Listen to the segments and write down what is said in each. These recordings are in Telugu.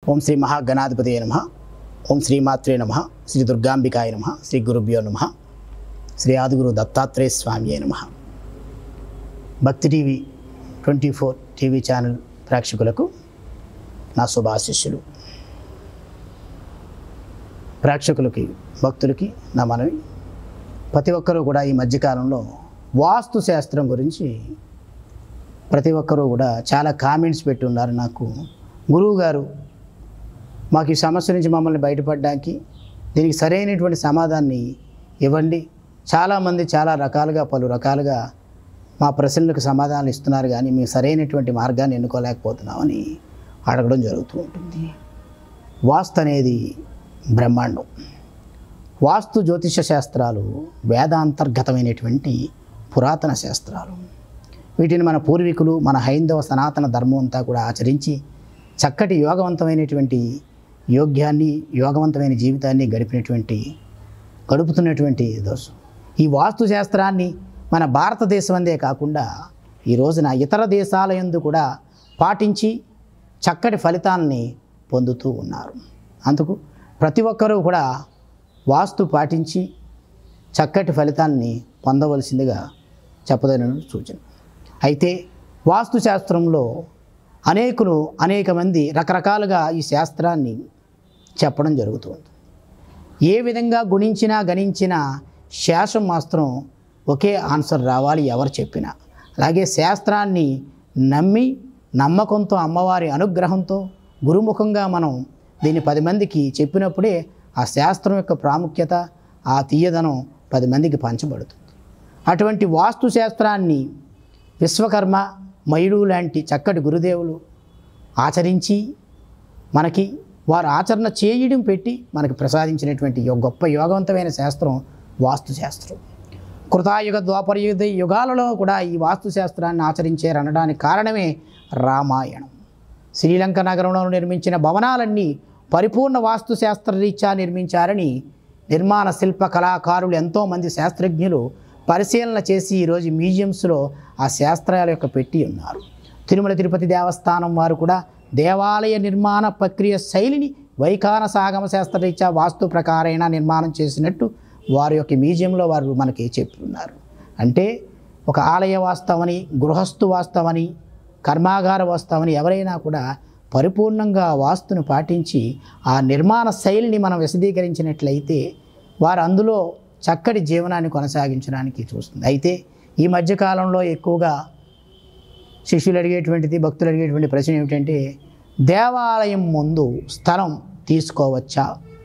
ఓం శ్రీ మహాగణాధిపతి నమ ఓం శ్రీమాత్రే నమ శ్రీ దుర్గాంబికాయ నమ శ్రీ గురుభ్యో నమ శ్రీ ఆదిగురు దత్తాత్రేయ స్వామి నమ Bhakti TV twenty four TV channel ప్రేక్షకులకు నా శుభాశిష్యులు ప్రేక్షకులకి భక్తులకి నా మనవి ప్రతి ఒక్కరూ కూడా ఈ మధ్యకాలంలో వాస్తు శాస్త్రం గురించి ప్రతి ఒక్కరూ కూడా చాలా కామెంట్స్ పెట్టి ఉన్నారు నాకు గురువు గారు మాకు ఈ సమస్య నుంచి మమ్మల్ని బయటపడడానికి దీనికి సరైనటువంటి సమాధానాన్ని ఇవ్వండి చాలామంది చాలా రకాలుగా పలు రకాలుగా మా ప్రశ్నలకు సమాధానాలు ఇస్తున్నారు కానీ మేము సరైనటువంటి మార్గాన్ని ఎన్నుకోలేకపోతున్నామని అడగడం జరుగుతూ ఉంటుంది వాస్తు అనేది బ్రహ్మాండం వాస్తు జ్యోతిష శాస్త్రాలు వేదాంతర్గతమైనటువంటి పురాతన శాస్త్రాలు వీటిని మన పూర్వీకులు మన హైందవ సనాతన ధర్మం అంతా కూడా ఆచరించి చక్కటి యోగవంతమైనటువంటి యోగ్యాన్ని యోగవంతమైన జీవితాన్ని గడిపినటువంటి గడుపుతున్నటువంటి దోషం ఈ వాస్తు శాస్త్రాన్ని మన భారతదేశం అందే కాకుండా ఈ రోజున ఇతర దేశాల యందు కూడా పాటించి చక్కటి ఫలితాలని పొందుతూ ఉన్నారు అందుకు ప్రతి ఒక్కరూ కూడా వాస్తు పాటించి చక్కటి ఫలితాన్ని పొందవలసిందిగా చెప్పదగిన సూచన అయితే వాస్తు శాస్త్రంలో అనేకులు అనేక మంది రకరకాలుగా ఈ శాస్త్రాన్ని చెప్పడం జరుగుతుంది ఏ విధంగా గుణించినా గణించినా శాస్త్రం మాత్రం ఒకే ఆన్సర్ రావాలి ఎవరు చెప్పినా అలాగే శాస్త్రాన్ని నమ్మి నమ్మకంతో అమ్మవారి అనుగ్రహంతో గురుముఖంగా మనం దీన్ని పది మందికి చెప్పినప్పుడే ఆ శాస్త్రం యొక్క ప్రాముఖ్యత ఆ తీయదనం పది మందికి పంచబడుతుంది అటువంటి వాస్తు శాస్త్రాన్ని విశ్వకర్మ మయుడు లాంటి చక్కటి గురుదేవులు ఆచరించి మనకి వారు ఆచరణ చేయడం పెట్టి మనకి ప్రసాదించినటువంటి యో- గొప్ప యోగవంతమైన శాస్త్రం వాస్తు శాస్త్రం కృతాయుగ ద్వాపరయుగ యుగాలలో కూడా ఈ వాస్తు శాస్త్రాన్ని ఆచరించారు అనడానికి కారణమే రామాయణం శ్రీలంక నగరంలో నిర్మించిన భవనాలన్నీ పరిపూర్ణ వాస్తు శాస్త్రరీత్యా నిర్మించారని నిర్మాణ శిల్ప కళాకారులు ఎంతోమంది శాస్త్రజ్ఞులు పరిశీలన చేసి ఈరోజు మ్యూజియంస్లో ఆ శాస్త్రాల యొక్క పెట్టి ఉన్నారు తిరుమల తిరుపతి దేవస్థానం వారు కూడా దేవాలయ నిర్మాణ ప్రక్రియ శైలిని వైఖాన సాగమ శాస్త్రరీత్యా వాస్తు ప్రకారైన నిర్మాణం చేసినట్టు వారి యొక్క మ్యూజియంలో వారు మనకి చెప్పి ఉన్నారు అంటే ఒక ఆలయ వాస్తవని గృహస్థు వాస్తవని కర్మాగార వాస్తవని ఎవరైనా కూడా పరిపూర్ణంగా వాస్తును పాటించి ఆ నిర్మాణ శైలిని మనం విశదీకరించినట్లయితే వారు అందులో చక్కటి జీవనాన్ని కొనసాగించడానికి చూస్తుంది అయితే ఈ మధ్యకాలంలో ఎక్కువగా శిష్యులు అడిగేటువంటిది భక్తులు అడిగేటువంటి ప్రశ్న ఏమిటంటే దేవాలయం ముందు స్థలం తీసుకోవచ్చా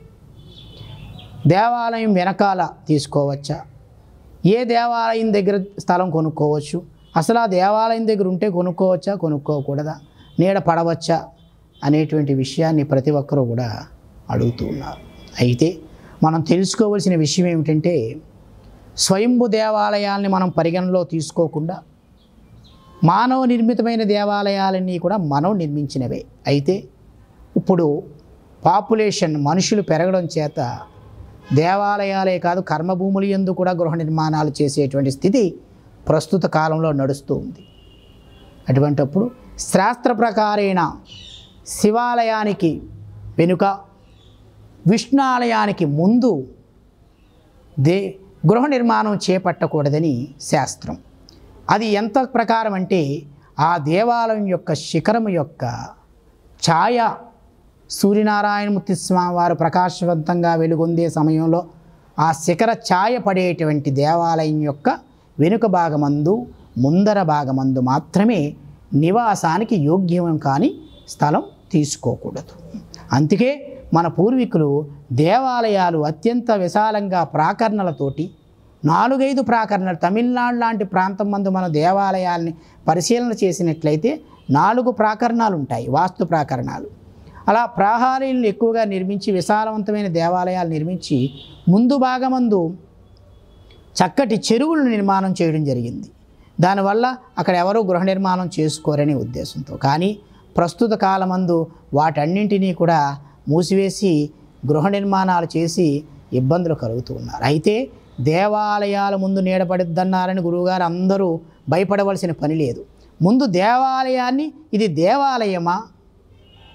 దేవాలయం వెనకాల తీసుకోవచ్చా ఏ దేవాలయం దగ్గర స్థలం కొనుక్కోవచ్చు అసలు ఆ దేవాలయం దగ్గర ఉంటే కొనుక్కోవచ్చా కొనుక్కోకూడదా నీడ పడవచ్చా అనేటువంటి విషయాన్ని ప్రతి ఒక్కరూ కూడా అడుగుతూ ఉన్నారు అయితే మనం తెలుసుకోవాల్సిన విషయం ఏమిటంటే స్వయంభు దేవాలయాల్ని మనం పరిగణలో తీసుకోకుండా మానవ నిర్మితమైన దేవాలయాలన్నీ కూడా మనం నిర్మించినవే అయితే ఇప్పుడు పాపులేషన్ మనుషులు పెరగడం చేత దేవాలయాలే కాదు కర్మభూములు ఎందు కూడా గృహ నిర్మాణాలు చేసేటువంటి స్థితి ప్రస్తుత కాలంలో నడుస్తూ ఉంది అటువంటప్పుడు శాస్త్ర ప్రకారేణ శివాలయానికి వెనుక విష్ణు ఆలయానికి ముందు దే గృహ నిర్మాణం చేపట్టకూడదని శాస్త్రం అది ఎంత ప్రకారం అంటే ఆ దేవాలయం యొక్క శిఖరం యొక్క ఛాయ సూర్యనారాయణమూర్తి స్వామి వారు ప్రకాశవంతంగా వెలుగొందే సమయంలో ఆ శిఖర ఛాయ పడేటువంటి దేవాలయం యొక్క వెనుక భాగమందు ముందర భాగమందు మాత్రమే నివాసానికి యోగ్యం కాని స్థలం తీసుకోకూడదు అందుకే మన పూర్వీకులు దేవాలయాలు అత్యంత విశాలంగా ప్రాకరణలతోటి నాలుగైదు ప్రాకరణలు తమిళనాడు లాంటి ప్రాంతం మందు మన దేవాలయాల్ని పరిశీలన చేసినట్లయితే నాలుగు ప్రాకరణాలు ఉంటాయి వాస్తు ప్రాకరణాలు అలా ప్రాహారీలను ఎక్కువగా నిర్మించి విశాలవంతమైన దేవాలయాలు నిర్మించి ముందు భాగమందు చక్కటి చెరువులను నిర్మాణం చేయడం జరిగింది దానివల్ల అక్కడ ఎవరూ గృహ నిర్మాణం చేసుకోరనే ఉద్దేశంతో కానీ ప్రస్తుత కాలమందు వాటన్నింటినీ కూడా మూసివేసి గృహ నిర్మాణాలు చేసి ఇబ్బందులు కలుగుతూ ఉన్నారు అయితే దేవాలయాల ముందు నీడపడిద్దన్నారని గురువుగారు అందరూ భయపడవలసిన పని లేదు ముందు దేవాలయాన్ని ఇది దేవాలయమా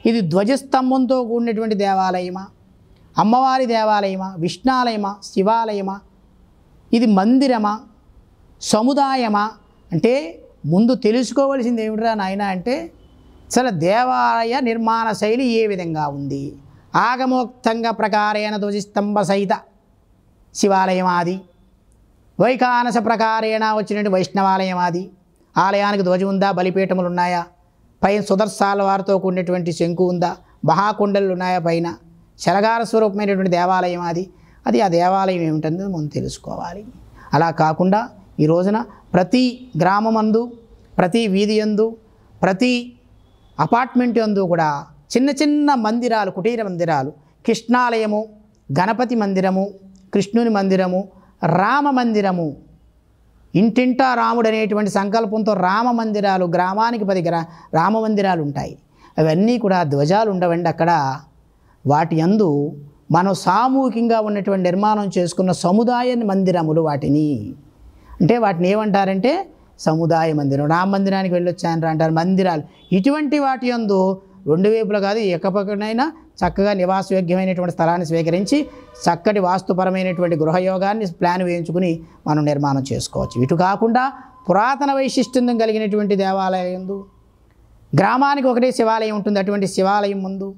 ఇది ధ్వజస్తంభంతో కూడినటువంటి దేవాలయమా అమ్మవారి దేవాలయమా విష్ణాలయమా శివాలయమా ఇది మందిరమా సముదాయమా అంటే ముందు తెలుసుకోవలసింది ఏమిట్రా నాయన అంటే అసలు దేవాలయ నిర్మాణ శైలి ఏ విధంగా ఉంది ఆగమోక్తంగా ప్రకారేణ ధ్వజస్తంభ సహిత శివాలయం ఆది వైఖానస ప్రకారేణ వచ్చినటువంటి వైష్ణవాలయం ఆది ఆలయానికి ధ్వజం ఉందా బలిపీఠములు ఉన్నాయా పైన సుదర్శాల వారితో కూడినటువంటి శంకు ఉందా మహాకుండలు ఉన్నాయా పైన శరగార స్వరూపమైనటువంటి దేవాలయం అది అది ఆ దేవాలయం ఏమిటనేది మనం తెలుసుకోవాలి అలా కాకుండా ఈ రోజున ప్రతి గ్రామమందు ప్రతి వీధి యందు ప్రతి అపార్ట్మెంట్ యందు కూడా చిన్న చిన్న మందిరాలు కుటీర మందిరాలు కృష్ణాలయము గణపతి మందిరము కృష్ణుని మందిరము రామ మందిరము ఇంటింటా రాముడు అనేటువంటి సంకల్పంతో రామ మందిరాలు గ్రామానికి పది గ్రా రామ మందిరాలు ఉంటాయి అవన్నీ కూడా ధ్వజాలు ఉండవండి అక్కడ వాటి యందు మనం సామూహికంగా ఉన్నటువంటి నిర్మాణం చేసుకున్న సముదాయ మందిరములు వాటిని అంటే వాటిని ఏమంటారంటే సముదాయ మందిరం రామ మందిరానికి వెళ్ళొచ్చాను అంటారు మందిరాలు ఇటువంటి వాటి యందు రెండు వైపులా కాదు ఎక్కపక్కనైనా చక్కగా నివాసయోగ్యమైనటువంటి స్థలాన్ని స్వీకరించి చక్కటి వాస్తుపరమైనటువంటి గృహయోగాన్ని ప్లాన్ వేయించుకుని మనం నిర్మాణం చేసుకోవచ్చు ఇటు కాకుండా పురాతన వైశిష్ట్యం కలిగినటువంటి దేవాలయం యందు గ్రామానికి ఒకటే శివాలయం ఉంటుంది అటువంటి శివాలయం ముందు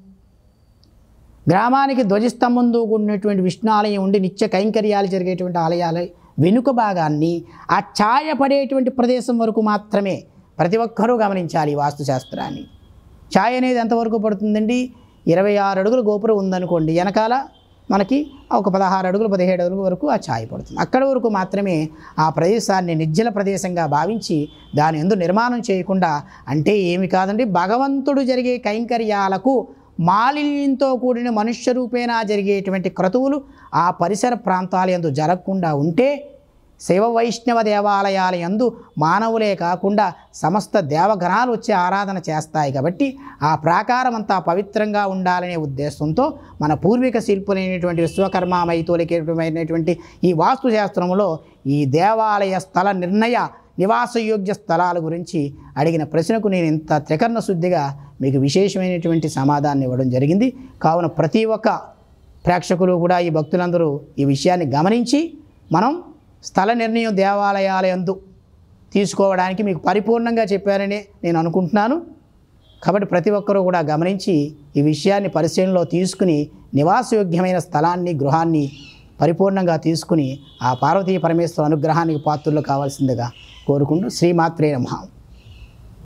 గ్రామానికి ధ్వజస్తంభంతో కూడినటువంటి విష్ణు ఆలయం ఉండి నిత్య కైంకర్యాలు జరిగేటువంటి ఆలయాల వెనుక భాగాన్ని ఆ ఛాయ పడేటువంటి ప్రదేశం వరకు మాత్రమే ప్రతి ఒక్కరూ గమనించాలి ఈ వాస్తుశాస్త్రాన్ని ఛాయ అనేది ఎంతవరకు పడుతుందండి ఇరవై ఆరు అడుగుల గోపురం ఉందనుకోండి వెనకాల మనకి ఒక పదహారు అడుగులు పదిహేడు అడుగుల వరకు ఆ ఛాయ పడుతుంది అక్కడి వరకు మాత్రమే ఆ ప్రదేశాన్ని నిర్జల ప్రదేశంగా భావించి దాని ఎందు నిర్మాణం చేయకుండా అంటే ఏమి కాదండి భగవంతుడు జరిగే కైంకర్యాలకు మాలిన్యంతో కూడిన మనుష్య రూపేణా జరిగేటువంటి క్రతువులు ఆ పరిసర ప్రాంతాల యందు జరగకుండా ఉంటే శైవ వైష్ణవ దేవాలయాల యందు మానవులే కాకుండా సమస్త దేవగణాలు వచ్చి ఆరాధన చేస్తాయి కాబట్టి ఆ ప్రాకారం అంతా పవిత్రంగా ఉండాలనే ఉద్దేశంతో మన పూర్వీక శిల్పులైనటువంటి విశ్వకర్మ మైతోలికమైనటువంటి ఈ వాస్తుశాస్త్రంలో ఈ దేవాలయ స్థల నిర్ణయ నివాసయోగ్య స్థలాల గురించి అడిగిన ప్రశ్నకు నేను ఇంత త్రికరణ శుద్ధిగా మీకు విశేషమైనటువంటి సమాధానం ఇవ్వడం జరిగింది కావున ప్రతి ఒక్క ప్రేక్షకులు కూడా ఈ భక్తులందరూ ఈ విషయాన్ని గమనించి మనం స్థల నిర్ణయం దేవాలయాలయందు తీసుకోవడానికి మీకు పరిపూర్ణంగా చెప్పారని నేను అనుకుంటున్నాను కాబట్టి ప్రతి ఒక్కరూ కూడా గమనించి ఈ విషయాన్ని పరిశీలనలో తీసుకుని నివాసయోగ్యమైన స్థలాన్ని గృహాన్ని పరిపూర్ణంగా తీసుకుని ఆ పార్వతీ పరమేశ్వర అనుగ్రహానికి పాత్రలు కావాల్సిందిగా కోరుకుంటూ శ్రీమాత్రే నమః